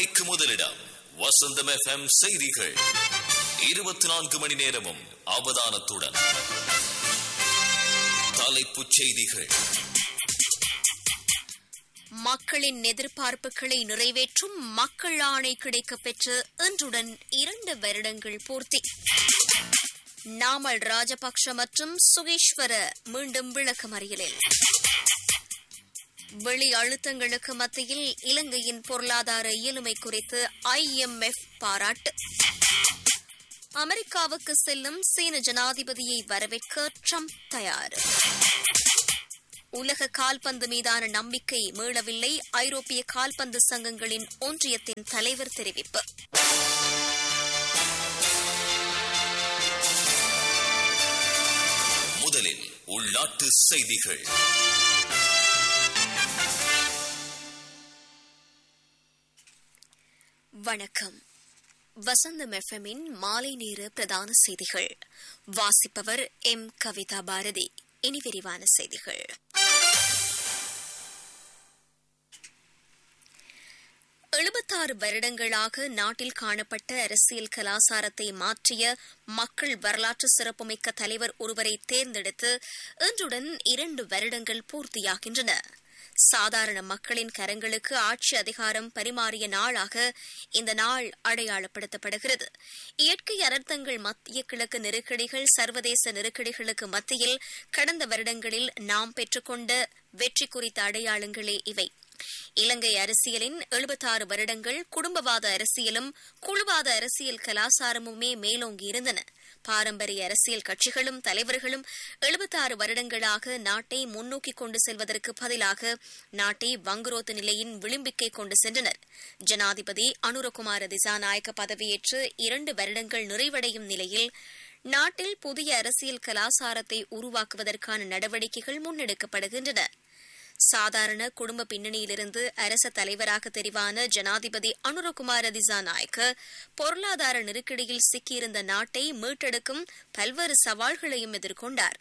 மணிக்கு முதலிடம் வசந்தம் எஃப்எம் செய்திகள் இருபத்தி நான்கு மணி நேரமும் அவதானத்துடன் தலைப்புச் செய்திகள் மக்களின் எதிர்பார்ப்புகளை நிறைவேற்றும் மக்கள் ஆணை கிடைக்கப் பெற்று இன்றுடன் இரண்டு வருடங்கள் பூர்த்தி நாமல் ராஜபக்ஷ மற்றும் சுகேஸ்வர மீண்டும் விளக்கமறியலில் வெளி அழுத்தங்களுக்கு மத்தியில் இலங்கையின் பொருளாதார இயலுமை குறித்து ஐஎம்எஃப் பாராட்டு அமெரிக்காவுக்கு செல்லும் சீன ஜனாதிபதியை வரவேற்க ட்ரம்ப் தயார் உலக கால்பந்து மீதான நம்பிக்கை மீளவில்லை ஐரோப்பிய கால்பந்து சங்கங்களின் ஒன்றியத்தின் தலைவர் தெரிவிப்பு முதலில் உள்நாட்டு செய்திகள் வணக்கம் வசந்தம் எஃப்எம்மின் மாலை நேர பிரதான செய்திகள் வாசிப்பவர் எம் கவிதா பாரதி இனி விரிவான செய்திகள் எழுபத்தாறு வருடங்களாக நாட்டில் காணப்பட்ட அரசியல் கலாசாரத்தை மாற்றிய மக்கள் வரலாற்று சிறப்புமிக்க தலைவர் ஒருவரை தேர்ந்தெடுத்து இன்றுடன் இரண்டு வருடங்கள் பூர்த்தியாகின்றன சாதாரண மக்களின் கரங்களுக்கு ஆட்சி அதிகாரம் பரிமாறிய நாளாக இந்த நாள் அடையாளப்படுத்தப்படுகிறது இயற்கை அனர்த்தங்கள் மத்திய கிழக்கு நெருக்கடிகள் சர்வதேச நெருக்கடிகளுக்கு மத்தியில் கடந்த வருடங்களில் நாம் பெற்றுக்கொண்ட வெற்றி குறித்த அடையாளங்களே இவை இலங்கை அரசியலின் எழுபத்தாறு வருடங்கள் குடும்பவாத அரசியலும் குழுவாத அரசியல் கலாசாரமுமே மேலோங்கி இருந்தன பாரம்பரிய அரசியல் கட்சிகளும் தலைவர்களும் எழுபத்தாறு வருடங்களாக நாட்டை முன்னோக்கி கொண்டு செல்வதற்கு பதிலாக நாட்டை வங்குரோத்து நிலையின் விளிம்பிக்கை கொண்டு சென்றனர் ஜனாதிபதி அனுரகுமார திசாநாயக்க பதவியேற்று இரண்டு வருடங்கள் நிறைவடையும் நிலையில் நாட்டில் புதிய அரசியல் கலாசாரத்தை உருவாக்குவதற்கான நடவடிக்கைகள் முன்னெடுக்கப்படுகின்றன சாதாரண குடும்ப பின்னணியிலிருந்து அரச தலைவராக தெரிவான ஜனாதிபதி அனுரகுமார திசாநாயக்க பொருளாதார நெருக்கடியில் சிக்கியிருந்த நாட்டை மீட்டெடுக்கும் பல்வேறு சவால்களையும் எதிர்கொண்டார்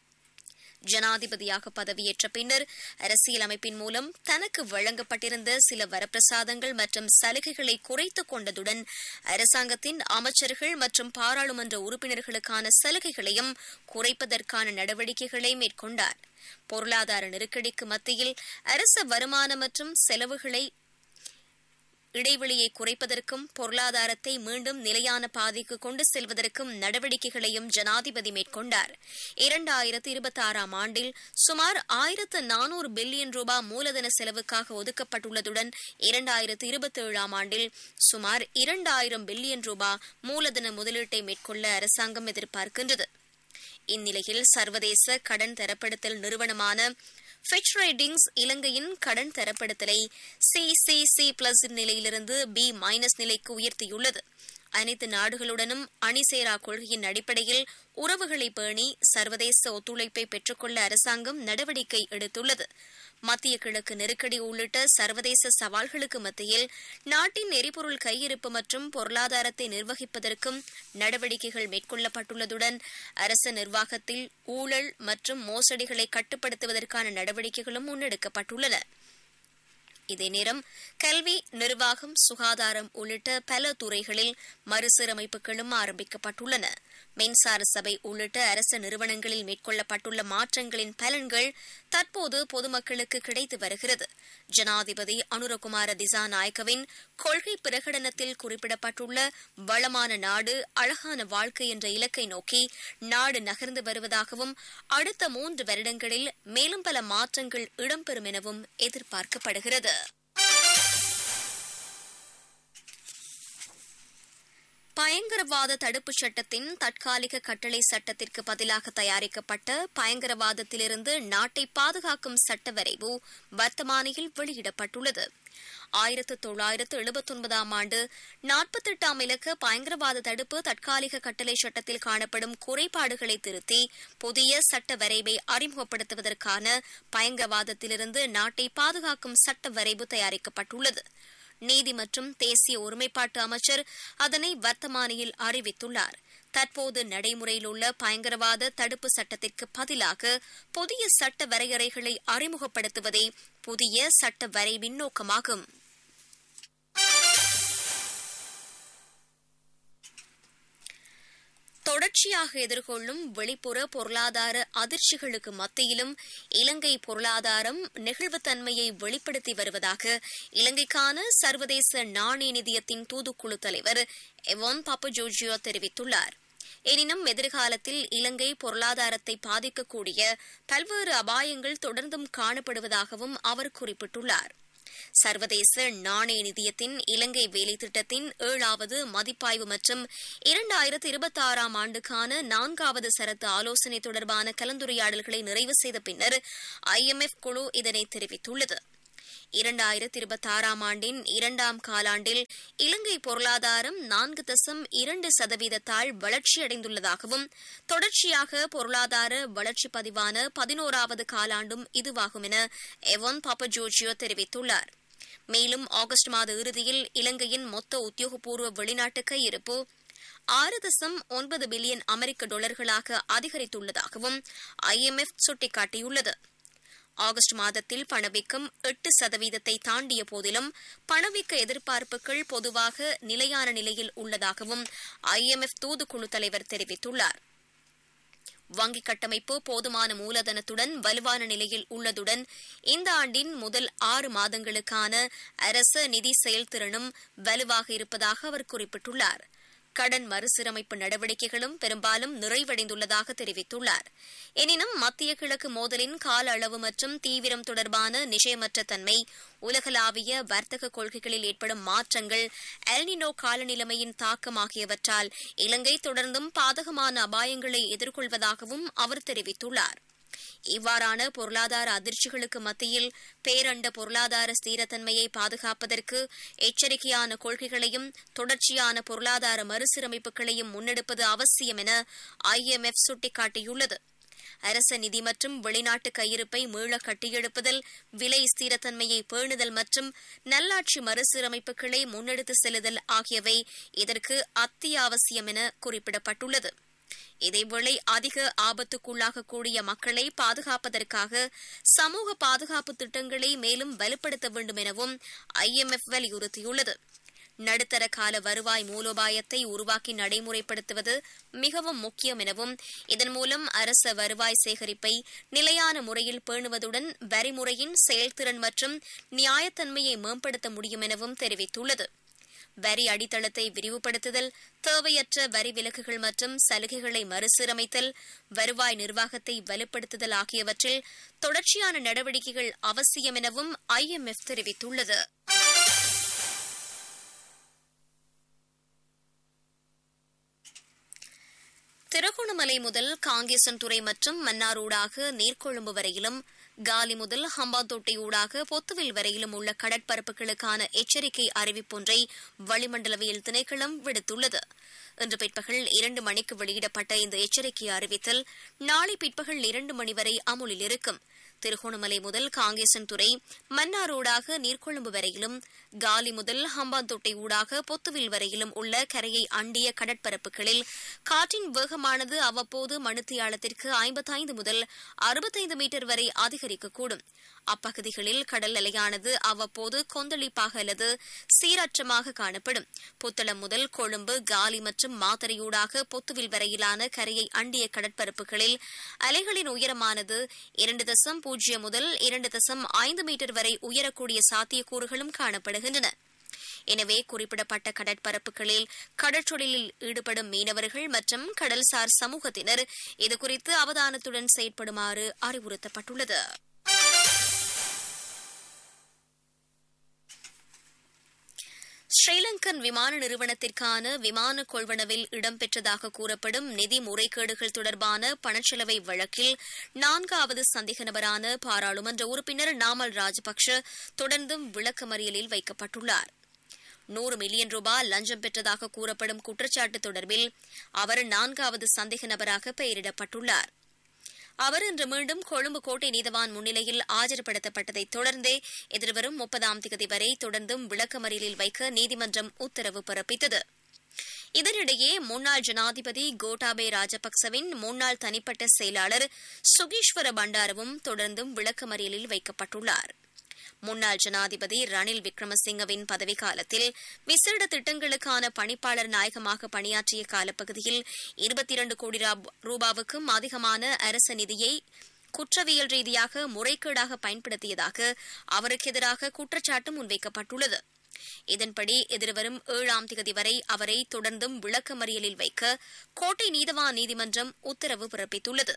ஜனாதிபதியாக பதவியேற்ற பின்னர் அரசியல் அமைப்பின் மூலம் தனக்கு வழங்கப்பட்டிருந்த சில வரப்பிரசாதங்கள் மற்றும் சலுகைகளை குறைத்துக் கொண்டதுடன் அரசாங்கத்தின் அமைச்சர்கள் மற்றும் பாராளுமன்ற உறுப்பினர்களுக்கான சலுகைகளையும் குறைப்பதற்கான நடவடிக்கைகளை மேற்கொண்டார் பொருளாதார நெருக்கடிக்கு மத்தியில் அரச வருமான மற்றும் செலவுகளை இடைவெளியை குறைப்பதற்கும் பொருளாதாரத்தை மீண்டும் நிலையான பாதைக்கு கொண்டு செல்வதற்கும் நடவடிக்கைகளையும் ஜனாதிபதி மேற்கொண்டார் இரண்டாயிரத்து இருபத்தி ஆறாம் ஆண்டில் சுமார் ஆயிரத்து நானூறு பில்லியன் ரூபாய் மூலதன செலவுக்காக ஒதுக்கப்பட்டுள்ளதுடன் இரண்டாயிரத்து இருபத்தி ஏழாம் ஆண்டில் சுமார் இரண்டாயிரம் பில்லியன் ரூபாய் மூலதன முதலீட்டை மேற்கொள்ள அரசாங்கம் எதிர்பார்க்கின்றது இந்நிலையில் சர்வதேச கடன் தரப்படுத்தல் நிறுவனமான ஃபிட்ச் ரேட்டிங்ஸ் இலங்கையின் கடன் தரப்படுத்தலை சிசிசி பிளஸ் நிலையிலிருந்து பி மைனஸ் நிலைக்கு உயர்த்தியுள்ளது அனைத்து நாடுகளுடனும் அணிசேரா கொள்கையின் அடிப்படையில் உறவுகளை பேணி சர்வதேச ஒத்துழைப்பை பெற்றுக்கொள்ள அரசாங்கம் நடவடிக்கை எடுத்துள்ளது மத்திய கிழக்கு நெருக்கடி உள்ளிட்ட சர்வதேச சவால்களுக்கு மத்தியில் நாட்டின் எரிபொருள் கையிருப்பு மற்றும் பொருளாதாரத்தை நிர்வகிப்பதற்கும் நடவடிக்கைகள் மேற்கொள்ளப்பட்டுள்ளதுடன் அரச நிர்வாகத்தில் ஊழல் மற்றும் மோசடிகளை கட்டுப்படுத்துவதற்கான நடவடிக்கைகளும் முன்னெடுக்கப்பட்டுள்ளன இதே நேரம் கல்வி நிர்வாகம் சுகாதாரம் உள்ளிட்ட பல துறைகளில் மறுசீரமைப்புகளும் ஆரம்பிக்கப்பட்டுள்ளன மின்சார சபை உள்ளிட்ட அரசு நிறுவனங்களில் மேற்கொள்ளப்பட்டுள்ள மாற்றங்களின் பலன்கள் தற்போது பொதுமக்களுக்கு கிடைத்து வருகிறது ஜனாதிபதி அனுரகுமார திசாநாயக்கவின் கொள்கை பிரகடனத்தில் குறிப்பிடப்பட்டுள்ள வளமான நாடு அழகான வாழ்க்கை என்ற இலக்கை நோக்கி நாடு நகர்ந்து வருவதாகவும் அடுத்த மூன்று வருடங்களில் மேலும் பல மாற்றங்கள் இடம்பெறும் எனவும் எதிர்பார்க்கப்படுகிறது பயங்கரவாத தடுப்புச் சட்டத்தின் தற்காலிக கட்டளை சட்டத்திற்கு பதிலாக தயாரிக்கப்பட்ட பயங்கரவாதத்திலிருந்து நாட்டை பாதுகாக்கும் சட்ட வரைவு வர்த்தமானியில் வெளியிடப்பட்டுள்ளது ஆயிரத்து தொள்ளாயிரத்து எழுபத்தொன்பதாம் ஆண்டு நாற்பத்தெட்டாம் இலக்க பயங்கரவாத தடுப்பு தற்காலிக கட்டளை சட்டத்தில் காணப்படும் குறைபாடுகளை திருத்தி புதிய சட்ட வரைவை அறிமுகப்படுத்துவதற்கான பயங்கரவாதத்திலிருந்து நாட்டை பாதுகாக்கும் சட்ட வரைவு தயாரிக்கப்பட்டுள்ளது நீதி மற்றும் தேசிய ஒருமைப்பாட்டு அமைச்சர் அதனை வர்த்தமானியில் அறிவித்துள்ளார் தற்போது நடைமுறையில் உள்ள பயங்கரவாத தடுப்பு சட்டத்திற்கு பதிலாக புதிய சட்ட வரையறைகளை அறிமுகப்படுத்துவதே புதிய சட்ட வரைவின் நோக்கமாகும் தொடர்ச்சியாக எதிர்கொள்ளும் வெளிப்புற பொருளாதார அதிர்ச்சிகளுக்கு மத்தியிலும் இலங்கை பொருளாதாரம் நெகிழ்வுத்தன்மையை வெளிப்படுத்தி வருவதாக இலங்கைக்கான சர்வதேச நாணய நிதியத்தின் தூதுக்குழு தலைவர் எவான் பாப்பஜோஜியோ தெரிவித்துள்ளார் எனினும் எதிர்காலத்தில் இலங்கை பொருளாதாரத்தை பாதிக்கக்கூடிய பல்வேறு அபாயங்கள் தொடர்ந்தும் காணப்படுவதாகவும் அவர் குறிப்பிட்டுள்ளார் சர்வதேச நாணய நிதியத்தின் இலங்கை வேலை திட்டத்தின் ஏழாவது மதிப்பாய்வு மற்றும் இரண்டாயிரத்து இருபத்தி ஆறாம் ஆண்டுக்கான நான்காவது சரத்து ஆலோசனை தொடர்பான கலந்துரையாடல்களை நிறைவு செய்த பின்னர் ஐஎம்எஃப் குழு இதனை தெரிவித்துள்ளது இரண்டாயிரத்தி இருபத்தி ஆறாம் ஆண்டின் இரண்டாம் காலாண்டில் இலங்கை பொருளாதாரம் நான்கு தசம் இரண்டு சதவீதத்தால் வளர்ச்சியடைந்துள்ளதாகவும் தொடர்ச்சியாக பொருளாதார வளர்ச்சி பதிவான பதினோராவது காலாண்டும் இதுவாகும் என எவான் பாப்பஜோஜியோ தெரிவித்துள்ளார் மேலும் ஆகஸ்ட் மாத இறுதியில் இலங்கையின் மொத்த உத்தியோகபூர்வ வெளிநாட்டு கையிருப்பு ஆறு தசம் ஒன்பது பில்லியன் அமெரிக்க டாலர்களாக அதிகரித்துள்ளதாகவும் ஐஎம்எஃப் சுட்டிக்காட்டியுள்ளது ஆகஸ்ட் மாதத்தில் பணவீக்கம் எட்டு சதவீதத்தை தாண்டிய போதிலும் பணவீக்க எதிர்பார்ப்புகள் பொதுவாக நிலையான நிலையில் உள்ளதாகவும் ஐஎம்எஃப் தூதுக்குழு தலைவர் தெரிவித்துள்ளார் வங்கி கட்டமைப்பு போதுமான மூலதனத்துடன் வலுவான நிலையில் உள்ளதுடன் இந்த ஆண்டின் முதல் ஆறு மாதங்களுக்கான அரச நிதி செயல்திறனும் வலுவாக இருப்பதாக அவர் குறிப்பிட்டுள்ளார் கடன் மறுசீரமைப்பு நடவடிக்கைகளும் பெரும்பாலும் நிறைவடைந்துள்ளதாக தெரிவித்துள்ளார் எனினும் மத்திய கிழக்கு மோதலின் கால அளவு மற்றும் தீவிரம் தொடர்பான நிச்சயமற்ற தன்மை உலகளாவிய வர்த்தக கொள்கைகளில் ஏற்படும் மாற்றங்கள் எல்னினோ காலநிலைமையின் தாக்கம் ஆகியவற்றால் இலங்கை தொடர்ந்தும் பாதகமான அபாயங்களை எதிர்கொள்வதாகவும் அவர் தெரிவித்துள்ளார் இவ்வாறான பொருளாதார அதிர்ச்சிகளுக்கு மத்தியில் பேரண்ட பொருளாதார ஸ்திரத்தன்மையை பாதுகாப்பதற்கு எச்சரிக்கையான கொள்கைகளையும் தொடர்ச்சியான பொருளாதார மறுசீரமைப்புகளையும் முன்னெடுப்பது அவசியம் என ஐஎம்எஃப் சுட்டிக்காட்டியுள்ளது அரச நிதி மற்றும் வெளிநாட்டு கையிருப்பை மீள கட்டியெழுப்புதல் விலை ஸ்திரத்தன்மையை பேணுதல் மற்றும் நல்லாட்சி மறுசீரமைப்புகளை முன்னெடுத்து செல்லுதல் ஆகியவை இதற்கு அத்தியாவசியம் என குறிப்பிடப்பட்டுள்ளது இதேவேளை அதிக ஆபத்துக்குள்ளாகக்கூடிய மக்களை பாதுகாப்பதற்காக சமூக பாதுகாப்பு திட்டங்களை மேலும் வலுப்படுத்த வேண்டும் எனவும் ஐஎம்எஃப் வலியுறுத்தியுள்ளது நடுத்தர கால வருவாய் மூலோபாயத்தை உருவாக்கி நடைமுறைப்படுத்துவது மிகவும் முக்கியம் எனவும் இதன் மூலம் அரச வருவாய் சேகரிப்பை நிலையான முறையில் பேணுவதுடன் வரிமுறையின் செயல்திறன் மற்றும் நியாயத்தன்மையை மேம்படுத்த முடியும் எனவும் தெரிவித்துள்ளது வரி அடித்தளத்தை விரிவுபடுத்துதல் தேவையற்ற வரி விலக்குகள் மற்றும் சலுகைகளை மறுசீரமைத்தல் வருவாய் நிர்வாகத்தை வலுப்படுத்துதல் ஆகியவற்றில் தொடர்ச்சியான நடவடிக்கைகள் அவசியம் எனவும் ஐஎம்எஃப் தெரிவித்துள்ளது திருகோணமலை முதல் காங்கேசன்துறை மற்றும் மன்னாரூடாக நீர்கொழும்பு வரையிலும் காலி முதல் ஹம்பாந்தோட்டை ஊடாக பொத்துவில் வரையிலும் உள்ள கடற்பரப்புகளுக்கான எச்சரிக்கை அறிவிப்பொன்றை வளிமண்டலவியல் திணைக்களம் விடுத்துள்ளது இன்று பிற்பகல் இரண்டு மணிக்கு வெளியிடப்பட்ட இந்த எச்சரிக்கை அறிவித்தல் நாளை பிற்பகல் இரண்டு மணி வரை அமுலில் இருக்கும் திருகோணமலை முதல் காங்கேசன்துறை மன்னாரோடாக நீர்கொழும்பு வரையிலும் காலி முதல் ஹம்பாந்தோட்டை ஊடாக பொத்துவில் வரையிலும் உள்ள கரையை அண்டிய கடற்பரப்புகளில் காற்றின் வேகமானது அவ்வப்போது மணித்தியாலத்திற்கு ஐம்பத்தைந்து முதல் அறுபத்தைந்து மீட்டர் வரை அதிகரிக்கக்கூடும் அப்பகுதிகளில் கடல் அலையானது அவ்வப்போது கொந்தளிப்பாக அல்லது சீரற்றமாக காணப்படும் புத்தளம் முதல் கொழும்பு காலி மற்றும் மாத்தரையூடாக பொத்துவில் வரையிலான கரையை அண்டிய கடற்பரப்புகளில் அலைகளின் உயரமானது இரண்டு தசம் பூஜ்ஜியம் முதல் இரண்டு தசம் ஐந்து மீட்டர் வரை உயரக்கூடிய சாத்தியக்கூறுகளும் காணப்படுகின்றன எனவே குறிப்பிடப்பட்ட கடற்பரப்புகளில் கடற்றொழிலில் ஈடுபடும் மீனவர்கள் மற்றும் கடல்சார் சமூகத்தினர் இதுகுறித்து அவதானத்துடன் செயற்படுமாறு அறிவுறுத்தப்பட்டுள்ளது ஸ்ரீலங்கன் விமான நிறுவனத்திற்கான விமான கொள்வனவில் இடம்பெற்றதாக கூறப்படும் நிதி முறைகேடுகள் தொடர்பான பணச்செலவை வழக்கில் நான்காவது சந்தேக நபரான பாராளுமன்ற உறுப்பினர் நாமல் ராஜபக்ஷ தொடர்ந்தும் விளக்கமறியலில் வைக்கப்பட்டுள்ளார் நூறு மில்லியன் ரூபாய் லஞ்சம் பெற்றதாக கூறப்படும் குற்றச்சாட்டு தொடர்பில் அவர் நான்காவது சந்தேக நபராக பெயரிடப்பட்டுள்ளார் அவர் இன்று மீண்டும் கொழும்பு கோட்டை நீதவான் முன்னிலையில் ஆஜர்படுத்தப்பட்டதைத் தொடர்ந்தே எதிர்வரும் முப்பதாம் தேதி வரை தொடர்ந்தும் விளக்கமறியலில் வைக்க நீதிமன்றம் உத்தரவு பிறப்பித்தது இதனிடையே முன்னாள் ஜனாதிபதி கோட்டாபே ராஜபக்சவின் முன்னாள் தனிப்பட்ட செயலாளர் சுகீஸ்வர பண்டாரவும் தொடர்ந்தும் விளக்கமறியலில் வைக்கப்பட்டுள்ளார் முன்னாள் ஜனாதிபதி ரணில் விக்ரமசிங்கவின் பதவிக்காலத்தில் விசேட திட்டங்களுக்கான பணிப்பாளர் நாயகமாக பணியாற்றிய காலப்பகுதியில் இருபத்தி இரண்டு கோடி ரூபாவுக்கும் அதிகமான அரச நிதியை குற்றவியல் ரீதியாக முறைகேடாக பயன்படுத்தியதாக அவருக்கு எதிராக குற்றச்சாட்டு முன்வைக்கப்பட்டுள்ளது இதன்படி எதிர்வரும் ஏழாம் தேதி வரை அவரை தொடர்ந்தும் விளக்கமறியலில் வைக்க கோட்டை நீதவான் நீதிமன்றம் உத்தரவு பிறப்பித்துள்ளது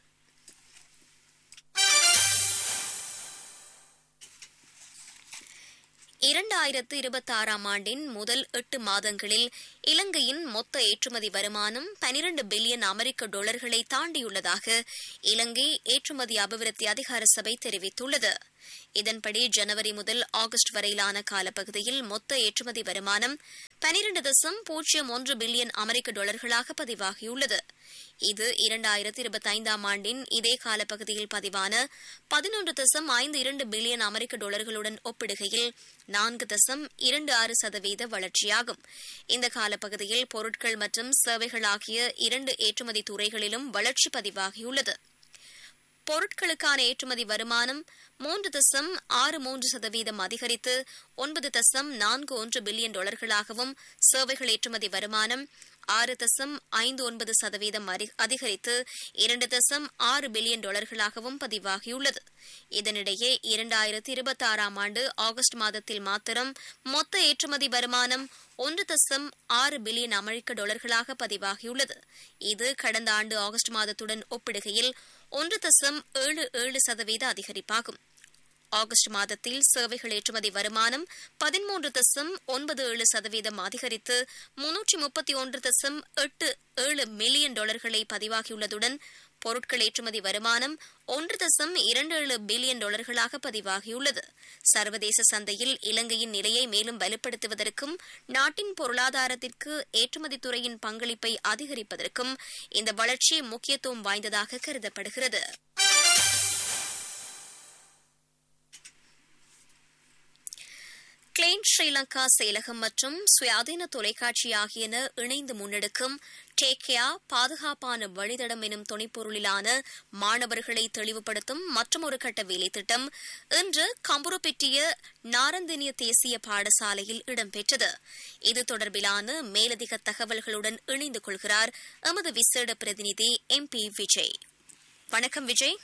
இரண்டாயிரத்து இருபத்தாறாம் ஆண்டின் முதல் எட்டு மாதங்களில் இலங்கையின் மொத்த ஏற்றுமதி வருமானம் பனிரண்டு பில்லியன் அமெரிக்க டாலர்களை தாண்டியுள்ளதாக இலங்கை ஏற்றுமதி அபிவிருத்தி அதிகார சபை தெரிவித்துள்ளது இதன்படி ஜனவரி முதல் ஆகஸ்ட் வரையிலான காலப்பகுதியில் மொத்த ஏற்றுமதி வருமானம் பனிரண்டு தசம் பூஜ்ஜியம் ஒன்று பில்லியன் அமெரிக்க டாலர்களாக பதிவாகியுள்ளது இது இரண்டாயிரத்தி இருபத்தைந்தாம் ஆண்டின் இதே காலப்பகுதியில் பதிவான பதினொன்று தசம் ஐந்து இரண்டு பில்லியன் அமெரிக்க டாலர்களுடன் ஒப்பிடுகையில் நான்கு தசம் இரண்டு ஆறு சதவீத வளர்ச்சியாகும் இந்த காலப்பகுதியில் பொருட்கள் மற்றும் சேவைகள் ஆகிய இரண்டு ஏற்றுமதி துறைகளிலும் வளர்ச்சி பதிவாகியுள்ளது பொருட்களுக்கான ஏற்றுமதி வருமானம் மூன்று தசம் ஆறு மூன்று சதவீதம் அதிகரித்து ஒன்பது தசம் நான்கு ஒன்று பில்லியன் டாலர்களாகவும் சேவைகள் ஏற்றுமதி வருமானம் ஆறு தசம் ஐந்து ஒன்பது சதவீதம் அதிகரித்து இரண்டு தசம் ஆறு பில்லியன் டாலர்களாகவும் பதிவாகியுள்ளது இதனிடையே இரண்டாயிரத்தி இருபத்தி ஆறாம் ஆண்டு ஆகஸ்ட் மாதத்தில் மாத்திரம் மொத்த ஏற்றுமதி வருமானம் ஒன்று தசம் ஆறு பில்லியன் அமெரிக்க டாலர்களாக பதிவாகியுள்ளது இது கடந்த ஆண்டு ஆகஸ்ட் மாதத்துடன் ஒப்பிடுகையில் ஒன்று தசம் ஏழு ஏழு சதவீத அதிகரிப்பாகும் ஆகஸ்ட் மாதத்தில் சேவைகள் ஏற்றுமதி வருமானம் பதிமூன்று தசம் ஒன்பது ஏழு சதவீதம் அதிகரித்து முன்னூற்றி முப்பத்தி ஒன்று தசம் எட்டு ஏழு மில்லியன் டாலர்களை பதிவாகியுள்ளதுடன் பொருட்கள் ஏற்றுமதி வருமானம் ஒன்று தசம் இரண்டு ஏழு பில்லியன் டாலர்களாக பதிவாகியுள்ளது சர்வதேச சந்தையில் இலங்கையின் நிலையை மேலும் வலுப்படுத்துவதற்கும் நாட்டின் பொருளாதாரத்திற்கு ஏற்றுமதி துறையின் பங்களிப்பை அதிகரிப்பதற்கும் இந்த வளர்ச்சி முக்கியத்துவம் வாய்ந்ததாக கருதப்படுகிறது கிளீன் ஸ்ரீலங்கா செயலகம் மற்றும் சுயாதீன தொலைக்காட்சி ஆகியன இணைந்து முன்னெடுக்கும் டேக்கியா பாதுகாப்பான வழித்தடம் எனும் துணைப்பொருளிலான மாணவர்களை தெளிவுபடுத்தும் மற்றொரு கட்ட வேலை திட்டம் இன்று கம்புருப்பெட்டிய நாரந்தினிய தேசிய பாடசாலையில் இடம்பெற்றது இது தொடர்பிலான மேலதிக தகவல்களுடன் இணைந்து கொள்கிறார் எமது விசேட பிரதிநிதி எம் பி விஜய் வணக்கம் விஜய்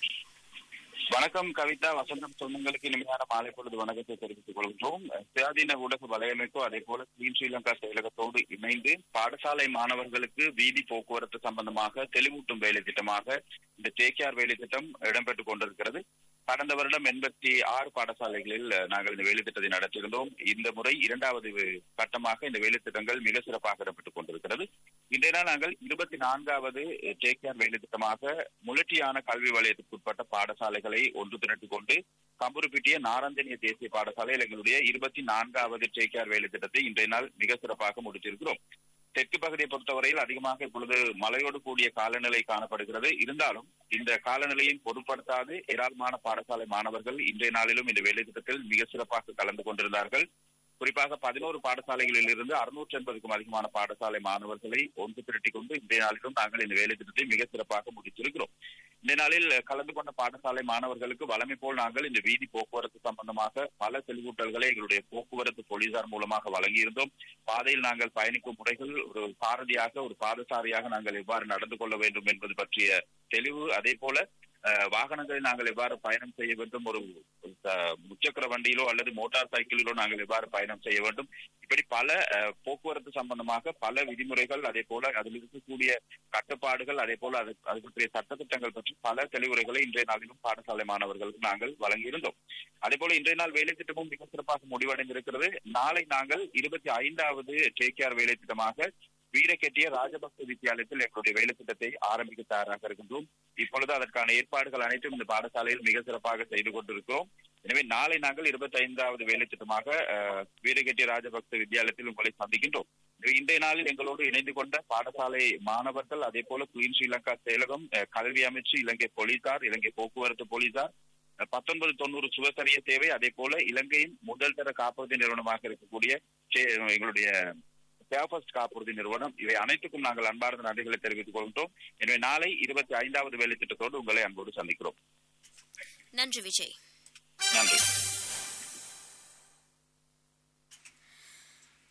வணக்கம் கவிதா வசந்தம் சொந்தங்களுக்கு இனிமையான மாலை பொழுது வணக்கத்தை தெரிவித்துக் கொள்கின்றோம் சுயாதீன ஊடக வலையமைப்பு அதே போல கிளீன் ஸ்ரீலங்கா செயலகத்தோடு இணைந்து பாடசாலை மாணவர்களுக்கு வீதி போக்குவரத்து சம்பந்தமாக தெளிவூட்டும் வேலை திட்டமாக இந்த தேக்கியார் வேலை திட்டம் இடம்பெற்றுக் கொண்டிருக்கிறது கடந்த வருடம் எண்பத்தி ஆறு பாடசாலைகளில் நாங்கள் இந்த வேலை திட்டத்தை நடத்தியிருந்தோம் இந்த முறை இரண்டாவது கட்டமாக இந்த வேலை திட்டங்கள் மிக சிறப்பாக இடம்பெற்றுக் கொண்டிருக்கிறது இன்றைய நாள் நாங்கள் இருபத்தி நான்காவது டேக்கியார் வேலை திட்டமாக முலட்டியான கல்வி வலயத்திற்கு உட்பட்ட பாடசாலைகளை ஒன்று திரட்டிக் கொண்டு கம்புருப்பிட்டிய நாரந்தனிய தேசிய பாடசாலையில் எங்களுடைய இருபத்தி நான்காவது டேக்கியார் வேலை திட்டத்தை இன்றைய நாள் மிக சிறப்பாக முடித்திருக்கிறோம் தெற்கு பகுதியை பொறுத்தவரையில் அதிகமாக இப்பொழுது மழையோடு கூடிய காலநிலை காணப்படுகிறது இருந்தாலும் இந்த காலநிலையும் பொருட்படுத்தாது ஏராளமான பாடசாலை மாணவர்கள் இன்றைய நாளிலும் இந்த வேலை திட்டத்தில் மிக சிறப்பாக கலந்து கொண்டிருந்தார்கள் குறிப்பாக பதினோரு பாடசாலைகளில் இருந்து அறுநூற்றி எண்பதுக்கும் அதிகமான பாடசாலை மாணவர்களை ஒன்று திரட்டிக் கொண்டு இன்றைய நாளிலும் நாங்கள் இந்த வேலை திட்டத்தை மிக சிறப்பாக முடித்திருக்கிறோம் இந்த நாளில் கலந்து கொண்ட பாடசாலை மாணவர்களுக்கு வளமை போல் நாங்கள் இந்த வீதி போக்குவரத்து சம்பந்தமாக பல தெளிவூட்டல்களை எங்களுடைய போக்குவரத்து போலீசார் மூலமாக வழங்கியிருந்தோம் பாதையில் நாங்கள் பயணிக்கும் முறைகள் ஒரு சாரதியாக ஒரு பாதசாரியாக நாங்கள் எவ்வாறு நடந்து கொள்ள வேண்டும் என்பது பற்றிய தெளிவு அதே போல வாகனங்களை நாங்கள் எவ்வாறு பயணம் செய்ய வேண்டும் ஒரு முச்சக்கர வண்டியிலோ அல்லது மோட்டார் சைக்கிளிலோ நாங்கள் எவ்வாறு பயணம் செய்ய வேண்டும் இப்படி பல போக்குவரத்து சம்பந்தமாக பல விதிமுறைகள் அதே போல அதில் இருக்கக்கூடிய கட்டுப்பாடுகள் அதே போல அது அது பற்றிய சட்டத்திட்டங்கள் பற்றி பல தெளிவுரைகளை இன்றைய நாளிலும் பாடசாலை மாணவர்களுக்கு நாங்கள் வழங்கியிருந்தோம் அதே போல இன்றைய நாள் வேலை திட்டமும் மிக சிறப்பாக முடிவடைந்திருக்கிறது நாளை நாங்கள் இருபத்தி ஐந்தாவது டேகேஆர் வேலை திட்டமாக வீரக்கெட்டிய ராஜபக்த வித்தியாலயத்தில் எங்களுடைய வேலை திட்டத்தை ஆரம்பிக்க தயாராக இருக்கின்றோம் இப்பொழுது அதற்கான ஏற்பாடுகள் அனைத்தும் இந்த பாடசாலையில் மிக சிறப்பாக செய்து கொண்டிருக்கிறோம் எனவே நாளை நாங்கள் இருபத்தி ஐந்தாவது வேலை திட்டமாக வீரகெட்டிய ராஜபக்த வித்தியாலயத்தில் உங்களை சந்திக்கின்றோம் இன்றைய நாளில் எங்களோடு இணைந்து கொண்ட பாடசாலை மாணவர்கள் அதே போல குயின் ஸ்ரீலங்கா செயலகம் கல்வி அமைச்சு இலங்கை போலீசார் இலங்கை போக்குவரத்து போலீசார் பத்தொன்பது தொண்ணூறு சுவசரிய சேவை அதே போல இலங்கையின் முதல் தர காப்புறுதி நிறுவனமாக இருக்கக்கூடிய எங்களுடைய சேஃபஸ்ட் காப்புறுதி நிறுவனம் இவை அனைத்துக்கும் நாங்கள் அன்பார்ந்த நன்றிகளை தெரிவித்துக் கொள்கின்றோம் எனவே நாளை இருபத்தி ஐந்தாவது வேலை திட்டத்தோடு உங்களை அன்போடு சந்திக்கிறோம் நன்றி விஜய் நன்றி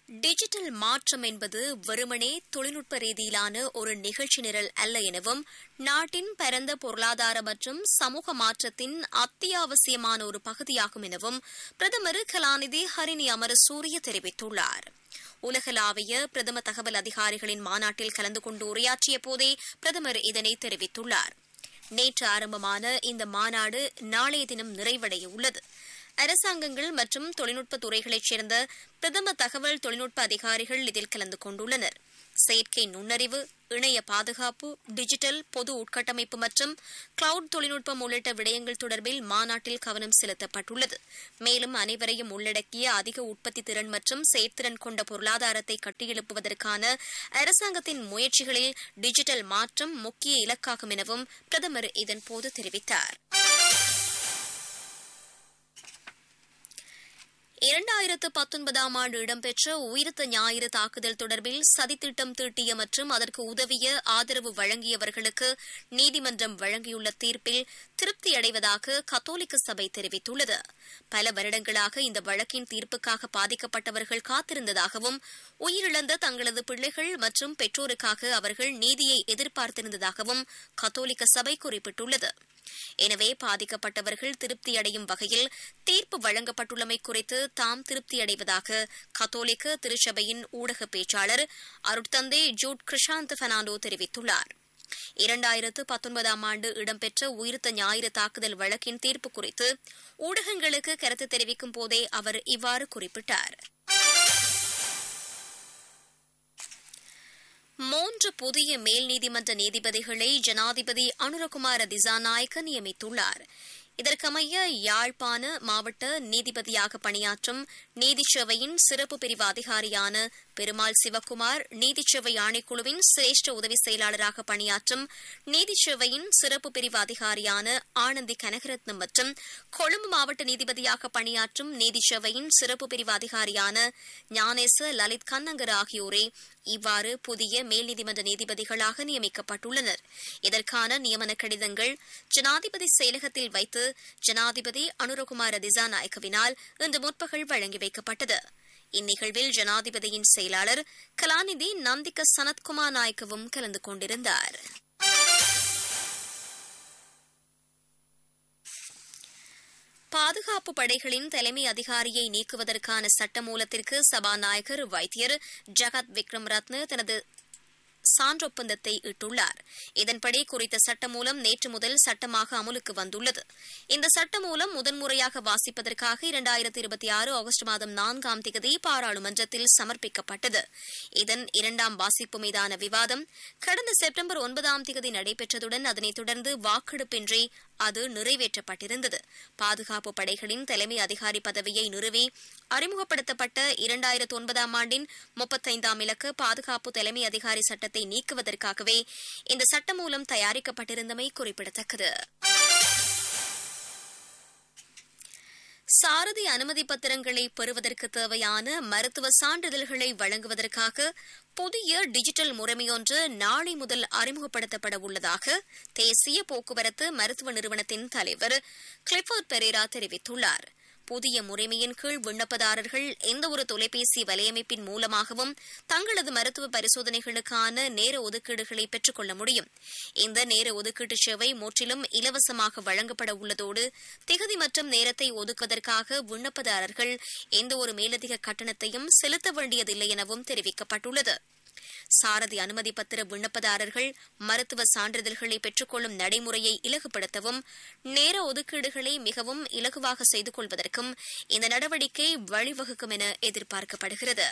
டிஜிட்டல் மாற்றம் என்பது வெறுமனே தொழில்நுட்ப ரீதியிலான ஒரு நிகழ்ச்சி நிரல் அல்ல எனவும் நாட்டின் பரந்த பொருளாதார மற்றும் சமூக மாற்றத்தின் அத்தியாவசியமான ஒரு பகுதியாகும் எனவும் பிரதமர் கலாநிதி ஹரிணி அமரசூரிய தெரிவித்துள்ளார் உலகளாவிய பிரதம தகவல் அதிகாரிகளின் மாநாட்டில் கலந்து கொண்டு உரையாற்றிய போதே பிரதமர் இதனை தெரிவித்துள்ளார் நேற்று ஆரம்பமான இந்த மாநாடு நாளைய தினம் நிறைவடைய உள்ளது அரசாங்கங்கள் மற்றும் தொழில்நுட்ப துறைகளைச் சேர்ந்த பிரதம தகவல் தொழில்நுட்ப அதிகாரிகள் இதில் கலந்து கொண்டுள்ளனர் செயற்கை நுண்ணறிவு இணைய பாதுகாப்பு டிஜிட்டல் பொது உட்கட்டமைப்பு மற்றும் கிளவுட் தொழில்நுட்பம் உள்ளிட்ட விடயங்கள் தொடர்பில் மாநாட்டில் கவனம் செலுத்தப்பட்டுள்ளது மேலும் அனைவரையும் உள்ளடக்கிய அதிக உற்பத்தி திறன் மற்றும் செயற்திறன் கொண்ட பொருளாதாரத்தை கட்டியெழுப்புவதற்கான அரசாங்கத்தின் முயற்சிகளில் டிஜிட்டல் மாற்றம் முக்கிய இலக்காகும் எனவும் பிரதமர் இதன்போது தெரிவித்தார் இரண்டாயிரத்து பத்தொன்பதாம் ஆண்டு இடம்பெற்ற உயிர்த்த ஞாயிறு தாக்குதல் தொடர்பில் சதித்திட்டம் தீட்டிய மற்றும் அதற்கு உதவிய ஆதரவு வழங்கியவர்களுக்கு நீதிமன்றம் வழங்கியுள்ள தீர்ப்பில் திருப்தியடைவதாக கத்தோலிக்க சபை தெரிவித்துள்ளது பல வருடங்களாக இந்த வழக்கின் தீர்ப்புக்காக பாதிக்கப்பட்டவர்கள் காத்திருந்ததாகவும் உயிரிழந்த தங்களது பிள்ளைகள் மற்றும் பெற்றோருக்காக அவர்கள் நீதியை எதிர்பார்த்திருந்ததாகவும் கத்தோலிக்க சபை குறிப்பிட்டுள்ளது எனவே பாதிக்கப்பட்டவர்கள் திருப்தியடையும் வகையில் தீர்ப்பு வழங்கப்பட்டுள்ளமை குறித்து தாம் திருப்தியடைவதாக கத்தோலிக்க திருச்சபையின் ஊடக பேச்சாளர் அருட்தந்தை ஜூட் கிருஷாந்த் பெர்னாண்டோ தெரிவித்துள்ளார் இரண்டாயிரத்து பத்தொன்பதாம் ஆண்டு இடம்பெற்ற உயிர்த்த ஞாயிறு தாக்குதல் வழக்கின் தீர்ப்பு குறித்து ஊடகங்களுக்கு கருத்து தெரிவிக்கும் போதே அவர் இவ்வாறு குறிப்பிட்டார் மூன்று புதிய மேல் நீதிமன்ற நீதிபதிகளை ஜனாதிபதி அனுரகுமார திசாநாயக்க நியமித்துள்ளார் இதற்கமைய யாழ்ப்பாண மாவட்ட நீதிபதியாக பணியாற்றும் நீதிச்சேவையின் சிறப்பு பிரிவு அதிகாரியான பெருமாள் சிவக்குமார் நீதிச்சேவை ஆணைக்குழுவின் சிரேஷ்ட உதவி செயலாளராக பணியாற்றும் நீதிச்சேவையின் சிறப்பு பிரிவு அதிகாரியான ஆனந்தி கனகரத்னம் மற்றும் கொழும்பு மாவட்ட நீதிபதியாக பணியாற்றும் நீதிச்சேவையின் சிறப்பு பிரிவு அதிகாரியான ஞானேச லலித் கண்ணங்கர் ஆகியோரே இவ்வாறு புதிய மேல் நீதிமன்ற நீதிபதிகளாக நியமிக்கப்பட்டுள்ளனர் இதற்கான நியமன கடிதங்கள் ஜனாதிபதி செயலகத்தில் வைத்து ஜனாதிபதி அனுரகுமார திசாநாயக்கவினால் இன்று முற்பகல் வழங்கி வைக்கப்பட்டது இந்நிகழ்வில் ஜனாதிபதியின் செயலாளர் கலாநிதி நந்திக சனத்குமார் நாயக்கவும் கலந்து கொண்டிருந்தார் பாதுகாப்பு படைகளின் தலைமை அதிகாரியை நீக்குவதற்கான சட்டமூலத்திற்கு சபாநாயகர் வைத்தியர் ஜகத் விக்ரம் ரத்ன தனது சான்றொப்பந்தத்தை இட்டுள்ளார் இதன்படி குறித்த சட்டமூலம் நேற்று முதல் சட்டமாக அமலுக்கு வந்துள்ளது இந்த சட்டமூலம் முதன்முறையாக வாசிப்பதற்காக இரண்டாயிரத்தி இருபத்தி ஆறு ஆகஸ்ட் மாதம் நான்காம் தேதி பாராளுமன்றத்தில் சமர்ப்பிக்கப்பட்டது இதன் இரண்டாம் வாசிப்பு மீதான விவாதம் கடந்த செப்டம்பர் ஒன்பதாம் தேதி நடைபெற்றதுடன் அதனைத் தொடர்ந்து வாக்கெடுப்பின்றி அது நிறைவேற்றப்பட்டிருந்தது பாதுகாப்பு படைகளின் தலைமை அதிகாரி பதவியை நிறுவி அறிமுகப்படுத்தப்பட்ட இரண்டாயிரத்து ஒன்பதாம் ஆண்டின் முப்பத்தைந்தாம் இலக்கு பாதுகாப்பு தலைமை அதிகாரி சட்டத்தை நீக்குவதற்காகவே இந்த சட்டம் மூலம் தயாரிக்கப்பட்டிருந்தமை குறிப்பிடத்தக்கது சாரதி அனுமதி பத்திரங்களை பெறுவதற்கு தேவையான மருத்துவ சான்றிதழ்களை வழங்குவதற்காக புதிய டிஜிட்டல் முறைமையொன்று நாளை முதல் அறிமுகப்படுத்தப்பட உள்ளதாக தேசிய போக்குவரத்து மருத்துவ நிறுவனத்தின் தலைவர் கிளிஃபோர்ட் பெரேரா தெரிவித்துள்ளார் புதிய முறைமையின் கீழ் விண்ணப்பதாரர்கள் எந்தவொரு தொலைபேசி வலையமைப்பின் மூலமாகவும் தங்களது மருத்துவ பரிசோதனைகளுக்கான நேர ஒதுக்கீடுகளை பெற்றுக்கொள்ள முடியும் இந்த நேர ஒதுக்கீட்டு சேவை முற்றிலும் இலவசமாக வழங்கப்பட உள்ளதோடு திகதி மற்றும் நேரத்தை ஒதுக்குவதற்காக விண்ணப்பதாரர்கள் எந்தவொரு மேலதிக கட்டணத்தையும் செலுத்த வேண்டியதில்லை எனவும் தெரிவிக்கப்பட்டுள்ளது சாரதி அனுமதி பத்திர விண்ணப்பதாரர்கள் மருத்துவ சான்றிதழ்களை பெற்றுக்கொள்ளும் நடைமுறையை இலகுபடுத்தவும் நேர ஒதுக்கீடுகளை மிகவும் இலகுவாக செய்து கொள்வதற்கும் இந்த நடவடிக்கை வழிவகுக்கும் என எதிர்பார்க்கப்படுகிறது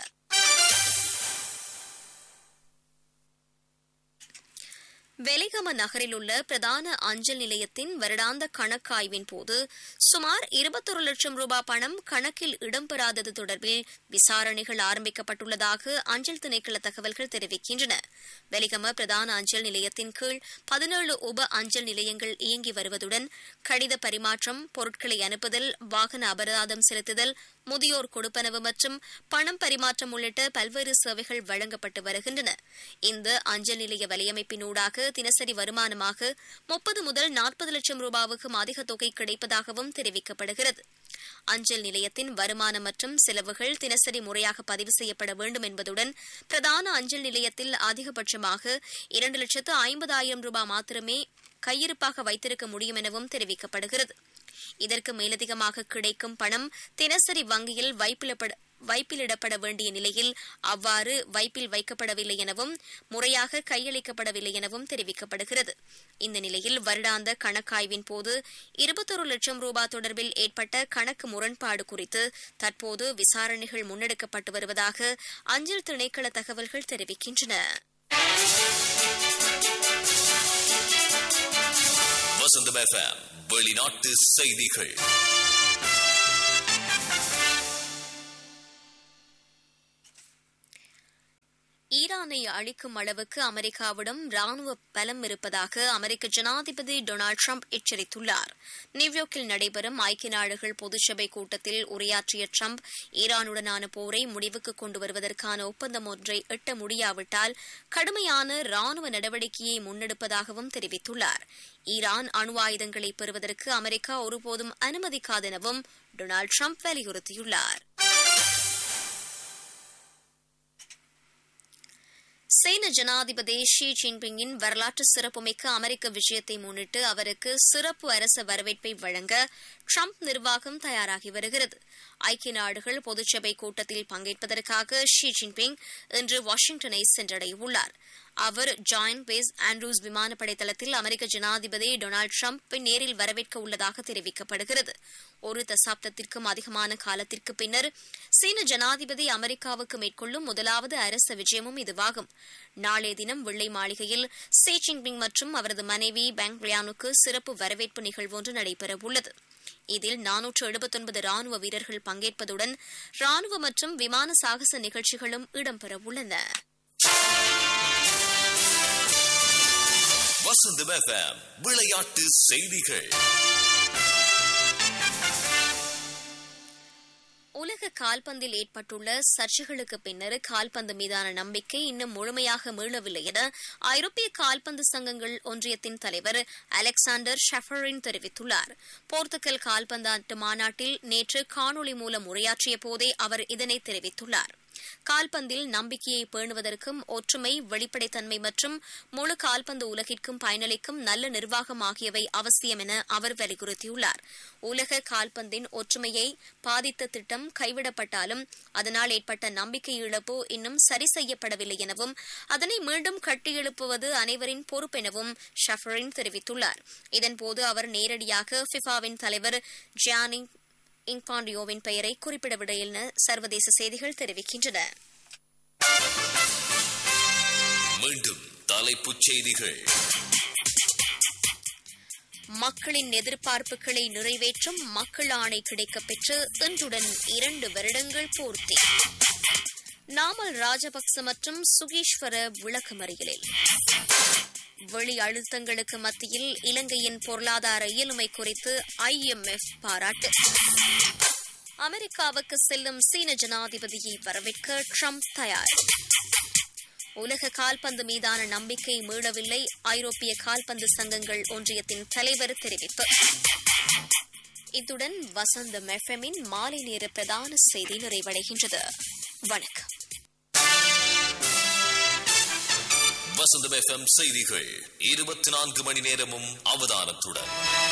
வெலிகம நகரில் உள்ள பிரதான அஞ்சல் நிலையத்தின் வருடாந்த கணக்காய்வின் போது சுமார் இருபத்தொரு லட்சம் ரூபாய் பணம் கணக்கில் இடம்பெறாதது தொடர்பில் விசாரணைகள் ஆரம்பிக்கப்பட்டுள்ளதாக அஞ்சல் திணைக்கள தகவல்கள் தெரிவிக்கின்றன வெலிகம பிரதான அஞ்சல் நிலையத்தின் கீழ் பதினேழு உப அஞ்சல் நிலையங்கள் இயங்கி வருவதுடன் கடித பரிமாற்றம் பொருட்களை அனுப்புதல் வாகன அபராதம் செலுத்துதல் முதியோர் கொடுப்பனவு மற்றும் பணம் பரிமாற்றம் உள்ளிட்ட பல்வேறு சேவைகள் வழங்கப்பட்டு வருகின்றன இந்த அஞ்சல் நிலைய வலையமைப்பினூடாக தினசரி வருமானமாக முப்பது முதல் நாற்பது லட்சம் ரூபாவுக்கும் அதிக தொகை கிடைப்பதாகவும் தெரிவிக்கப்படுகிறது அஞ்சல் நிலையத்தின் வருமானம் மற்றும் செலவுகள் தினசரி முறையாக பதிவு செய்யப்பட வேண்டும் என்பதுடன் பிரதான அஞ்சல் நிலையத்தில் அதிகபட்சமாக இரண்டு லட்சத்து ஐம்பதாயிரம் ரூபாய் மாத்திரமே கையிருப்பாக வைத்திருக்க முடியும் எனவும் தெரிவிக்கப்படுகிறது இதற்கு மேலதிகமாக கிடைக்கும் பணம் தினசரி வங்கியில் வைப்பிலப்பட வைப்பிலிடப்பட வேண்டிய நிலையில் அவ்வாறு வைப்பில் வைக்கப்படவில்லை எனவும் முறையாக கையளிக்கப்படவில்லை எனவும் தெரிவிக்கப்படுகிறது இந்த நிலையில் வருடாந்த கணக்காய்வின் போது இருபத்தொரு லட்சம் ரூபாய் தொடர்பில் ஏற்பட்ட கணக்கு முரண்பாடு குறித்து தற்போது விசாரணைகள் முன்னெடுக்கப்பட்டு வருவதாக அஞ்சல் திணைக்கள தகவல்கள் தெரிவிக்கின்றன வசந்தம் எஃப்எம் வெளிநாட்டு செய்திகள் ஈரானை அழிக்கும் அளவுக்கு அமெரிக்காவிடம் ராணுவ பலம் இருப்பதாக அமெரிக்க ஜனாதிபதி டொனால்டு ட்ரம்ப் எச்சரித்துள்ளார் நியூயார்க்கில் நடைபெறும் ஐக்கிய நாடுகள் பொதுச்சபை கூட்டத்தில் உரையாற்றிய ட்ரம்ப் ஈரானுடனான போரை முடிவுக்கு கொண்டு வருவதற்கான ஒப்பந்தம் ஒன்றை எட்ட முடியாவிட்டால் கடுமையான ராணுவ நடவடிக்கையை முன்னெடுப்பதாகவும் தெரிவித்துள்ளார் ஈரான் அணு ஆயுதங்களை பெறுவதற்கு அமெரிக்கா ஒருபோதும் அனுமதிக்காதெனவும் டொனால்டு ட்ரம்ப் வலியுறுத்தியுள்ளார் சீன ஜனாதிபதி ஷி ஜின்பிங்கின் வரலாற்று சிறப்புமிக்க அமெரிக்க விஜயத்தை முன்னிட்டு அவருக்கு சிறப்பு அரச வரவேற்பை வழங்க ட்ரம்ப் நிர்வாகம் தயாராகி வருகிறது ஐக்கிய நாடுகள் பொதுச்சபை கூட்டத்தில் பங்கேற்பதற்காக ஷி ஜின்பிங் இன்று வாஷிங்டனை சென்றடையவுள்ளார் அவர் ஜாயின் பேஸ் ஆண்ட்ரூஸ் விமானப்படை தளத்தில் அமெரிக்க ஜனாதிபதி டொனால்டு ட்ரம்ப்பை நேரில் வரவேற்க உள்ளதாக தெரிவிக்கப்படுகிறது ஒரு தசாப்தத்திற்கும் அதிகமான காலத்திற்கு பின்னர் சீன ஜனாதிபதி அமெரிக்காவுக்கு மேற்கொள்ளும் முதலாவது அரச விஜயமும் இதுவாகும் நாளைய தினம் வெள்ளை மாளிகையில் சி ஜின்பிங் மற்றும் அவரது மனைவி பேங் ரியானுக்கு சிறப்பு வரவேற்பு நிகழ்வு ஒன்று நடைபெறவுள்ளது இதில் நானூற்று எழுபத்தொன்பது ராணுவ வீரர்கள் பங்கேற்பதுடன் ராணுவ மற்றும் விமான சாகச நிகழ்ச்சிகளும் இடம்பெறவுள்ளன வசந்தம் எஃப்எம் விளையாட்டு செய்திகள் உலக கால்பந்தில் ஏற்பட்டுள்ள சர்ச்சைகளுக்கு பின்னர் கால்பந்து மீதான நம்பிக்கை இன்னும் முழுமையாக மீளவில்லை என ஐரோப்பிய கால்பந்து சங்கங்கள் ஒன்றியத்தின் தலைவர் அலெக்சாண்டர் ஷெஃபரின் தெரிவித்துள்ளார் போர்த்துகல் கால்பந்தாட்டு மாநாட்டில் நேற்று காணொலி மூலம் உரையாற்றிய போதே அவர் இதனை தெரிவித்துள்ளார் கால்பந்தில் நம்பிக்கையை பேணுவதற்கும் ஒற்றுமை வெளிப்படைத்தன்மை மற்றும் முழு கால்பந்து உலகிற்கும் பயனளிக்கும் நல்ல நிர்வாகம் ஆகியவை அவசியம் என அவர் வலியுறுத்தியுள்ளார் உலக கால்பந்தின் ஒற்றுமையை பாதித்த திட்டம் கைவிடப்பட்டாலும் அதனால் ஏற்பட்ட நம்பிக்கை இழப்பு இன்னும் சரி செய்யப்படவில்லை எனவும் அதனை மீண்டும் கட்டியெழுப்புவது அனைவரின் பொறுப்பெனவும் ஷஃபரின் தெரிவித்துள்ளார் இதன்போது அவர் நேரடியாக ஃபிஃபாவின் தலைவர் ஜியானி இன்பாண்டியோவின் பெயரை குறிப்பிடவில்லை என சர்வதேச செய்திகள் தெரிவிக்கின்றன மீண்டும் தலைப்புச் செய்திகள் மக்களின் எதிர்பார்ப்புகளை நிறைவேற்றும் மக்கள் ஆணை கிடைக்கப்பெற்று இன்றுடன் இரண்டு வருடங்கள் பூர்த்தி நாமல் ராஜபக்ச மற்றும் சுகீஸ்வர விளக்குமறியலில் வெளி அழுத்தங்களுக்கு மத்தியில் இலங்கையின் பொருளாதார இயலுமை குறித்து ஐஎம்எஃப் பாராட்டு அமெரிக்காவுக்கு செல்லும் சீன ஜனாதிபதியை வரவேற்க ட்ரம்ப் தயார் உலக கால்பந்து மீதான நம்பிக்கை மீளவில்லை ஐரோப்பிய கால்பந்து சங்கங்கள் ஒன்றியத்தின் தலைவர் தெரிவிப்பு இத்துடன் வசந்தம் எஃப்எம்மின் மாலை நேர பிரதான செய்தி நிறைவடைகின்றது வணக்கம் வசந்தம் எஃப்எம் செய்திகள் இருபத்தி நான்கு மணி நேரமும் அவதானத்துடன்